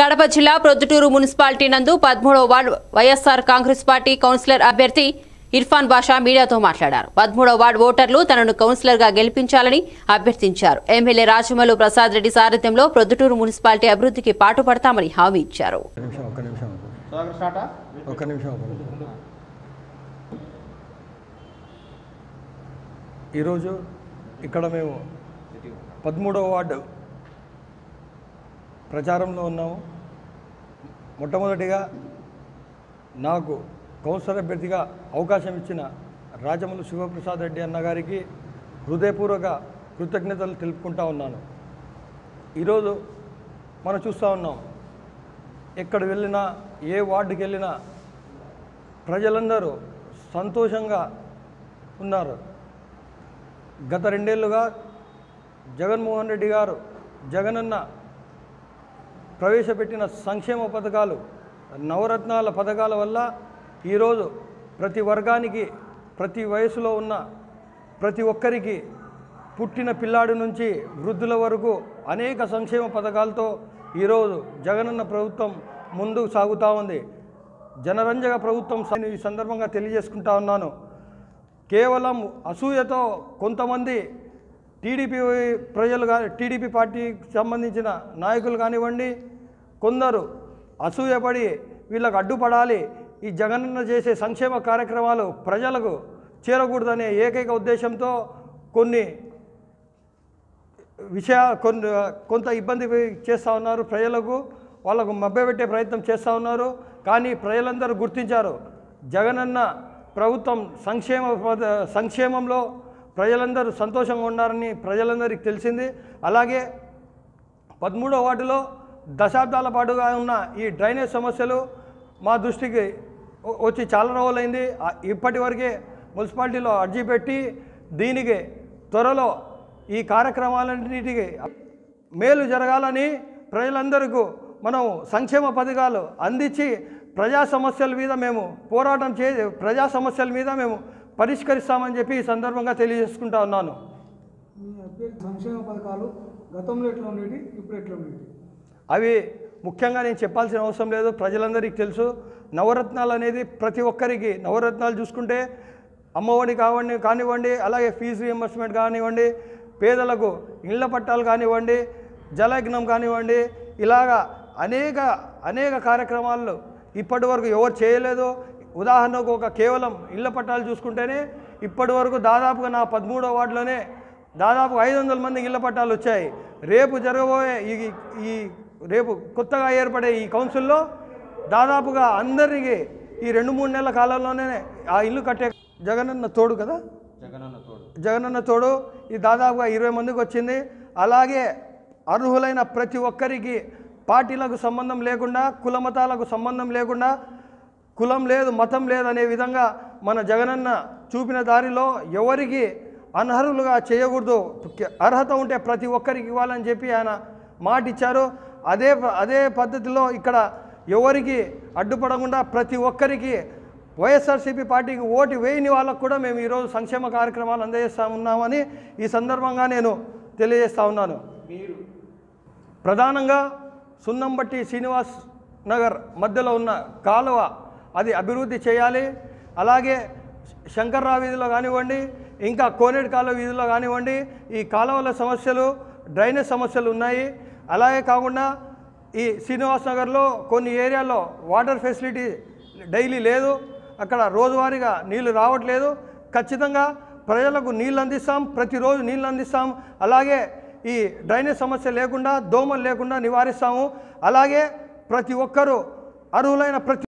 కడప జిల్లా ప్రొద్దుటూరు మున్సిపాలిటీ నందు పదమూడవ ward YSR Congress party councillor అభ్యర్థి ఇర్ఫాన్ బాషా మీడియాతో మాట్లాడారు పదమూడవ వార్డు ఓటర్లు తనను కౌన్సిలర్ గా గెలిపించాలని అభ్యర్థించారు ఎమ్మెల్యే రాజమల్లు ప్రసాద్ రెడ్డి సారథ్యంలో ప్రొద్దుటూరు మున్సిపాలిటీ అభివృద్ధికి పాటుపడతామని హామీ ఇచ్చారు ఒక్క నిమిషం ఒక్క నిమిషం సుధాకర్ స్టార్టా ఒక్క నిమిషం ఒక్క నిమిషం ఈరోజు ఇక్కడ మేము పదమూడవ వార్డు ప్రచారంలో ఉన్నాము మొట్టమొదటిగా నాకు కౌన్సిలర్ అభ్యర్థిగా అవకాశం ఇచ్చిన రాజములు శివప్రసాద్ రెడ్డి అన్న గారికి హృదయపూర్వక కృతజ్ఞతలు తెలుపుకుంటా ఉన్నాను ఈరోజు మనం చూస్తూ ఉన్నాం ఎక్కడ వెళ్ళినా ఏ వార్డుకి వెళ్ళినా ప్రజలందరూ సంతోషంగా ఉన్నారు గత రెండేళ్లుగా జగన్మోహన్ రెడ్డి గారు జగనన్న ప్రవేశపెట్టిన సంక్షేమ పథకాలు నవరత్నాల పథకాల వల్ల ఈరోజు ప్రతి వర్గానికి ప్రతి వయసులో ఉన్న ప్రతి ఒక్కరికి పుట్టిన పిల్లాడి నుంచి వృద్ధుల వరకు అనేక సంక్షేమ పథకాలతో ఈరోజు జగనన్న ప్రభుత్వం ముందుకు సాగుతూ ఉంది జనరంజక ప్రభుత్వం స- ఈ సందర్భంగా తెలియజేసుకుంటా ఉన్నాను కేవలం అసూయతో కొంతమంది టీడీపీ ప్రజలు కానీ టీడీపీ పార్టీకి సంబంధించిన నాయకులు కానివ్వండి కొందరు అసూయపడి వీళ్ళకు అడ్డుపడాలి ఈ జగనన్న చేసే సంక్షేమ కార్యక్రమాలు ప్రజలకు చేరకూడదనే ఏకైక ఉద్దేశంతో కొన్ని విషయ కొన్ని కొంత ఇబ్బంది చేస్తూ ఉన్నారు ప్రజలకు వాళ్ళకు మభ్యపెట్టే ప్రయత్నం చేస్తూ ఉన్నారు కానీ ప్రజలందరూ గుర్తించారు జగనన్న ప్రభుత్వం సంక్షేమ పద- సంక్షేమంలో ప్రజలందరూ సంతోషంగా ఉన్నారని ప్రజలందరికీ తెలిసింది అలాగే పదమూడో వార్డులో దశాబ్దాల పాటుగా ఉన్న ఈ డ్రైనేజ్ సమస్యలు మా దృష్టికి వ- వచ్చి చాలా రోజులైంది ఆ, ఇప్పటి వరకే మున్సిపాలిటీలో అర్జీ పెట్టి దీనికి త్వరలో ఈ కార్యక్రమాలన్నిటికీ మేలు జరగాలని ప్రజలందరికీ మనం సంక్షేమ పథకాలు అందించి ప్రజా సమస్యల మీద మేము పోరాటం చే ప్రజా సమస్యల మీద మేము పరిష్కరిస్తామని చెప్పి ఈ సందర్భంగా తెలియజేసుకుంటా ఉన్నాను మీ అభ్యర్థి సంక్షేమ పథకాలు గతంలో ఎట్లా ఉండేవి ఇప్పుడు ఎట్లా ఉండేవి అవి ముఖ్యంగా నేను చెప్పాల్సిన అవసరం లేదు ప్రజలందరికీ తెలుసు నవరత్నాలు అనేది ప్రతి ఒక్కరికి నవరత్నాలు చూసుకుంటే అమ్మఒడి కావండి కానివ్వండి అలాగే ఫీజు రియంబర్స్మెంట్ కానివ్వండి పేదలకు ఇళ్ల పట్టాలు కానివ్వండి జలయజ్ఞం కానివ్వండి ఇలాగా అనేక అనేక కార్యక్రమాలు ఇప్పటి వరకు ఎవరు చేయలేదు ఉదాహరణకు ఒక కేవలం ఇళ్ల పట్టాలు చూసుకుంటేనే ఇప్పటి వరకు దాదాపుగా నా పదమూడో వార్డులోనే దాదాపు ఐదు వందల మందికి ఇళ్ల పట్టాలు వచ్చాయి రేపు జరగబోయే ఈ ఈ రేపు కొత్తగా ఏర్పడే ఈ కౌన్సిల్లో దాదాపుగా అందరికీ ఈ రెండు మూడు నెలల కాలంలోనే ఆ ఇల్లు కట్టే జగనన్న తోడు కదా జగనన్న తోడు జగనన్న తోడు ఇది దాదాపుగా ఇరవై మందికి వచ్చింది అలాగే అర్హులైన ప్రతి ఒక్కరికి పార్టీలకు సంబంధం లేకుండా కుల మతాలకు సంబంధం లేకుండా కులం లేదు మతం లేదు అనే విధంగా మన జగనన్న చూపిన దారిలో ఎవరికి అనర్హులుగా చేయకూడదు అర్హత ఉంటే ప్రతి ఒక్కరికి ఇవ్వాలని చెప్పి ఆయన మాట ఇచ్చారు అదే అదే పద్ధతిలో ఇక్కడ ఎవరికి అడ్డుపడకుండా ప్రతి ఒక్కరికి వైఎస్ఆర్సీపీ పార్టీకి ఓటు వేయని వాళ్ళకు కూడా మేము ఈరోజు సంక్షేమ కార్యక్రమాలు అందజేస్తా ఉన్నామని ఈ సందర్భంగా నేను తెలియజేస్తా ఉన్నాను మీరు ప్రధానంగా సున్నంబట్టి శ్రీనివాస్ నగర్ మధ్యలో ఉన్న కాలువ అది అభివృద్ధి చేయాలి అలాగే శంకర్రావు వీధిలో కానివ్వండి ఇంకా కోనేటి కాలువ వీధిలో కానివ్వండి ఈ కాలువల సమస్యలు డ్రైనేజ్ సమస్యలు ఉన్నాయి అలాగే కాకుండా ఈ శ్రీనివాస్ నగర్లో కొన్ని ఏరియాల్లో వాటర్ ఫెసిలిటీ డైలీ లేదు అక్కడ రోజువారీగా నీళ్లు రావట్లేదు ఖచ్చితంగా ప్రజలకు నీళ్ళు అందిస్తాం ప్రతిరోజు నీళ్ళు అందిస్తాం అలాగే ఈ డ్రైనేజ్ సమస్య లేకుండా దోమలు లేకుండా నివారిస్తాము అలాగే ప్రతి ఒక్కరూ అర్హులైన ప్రతి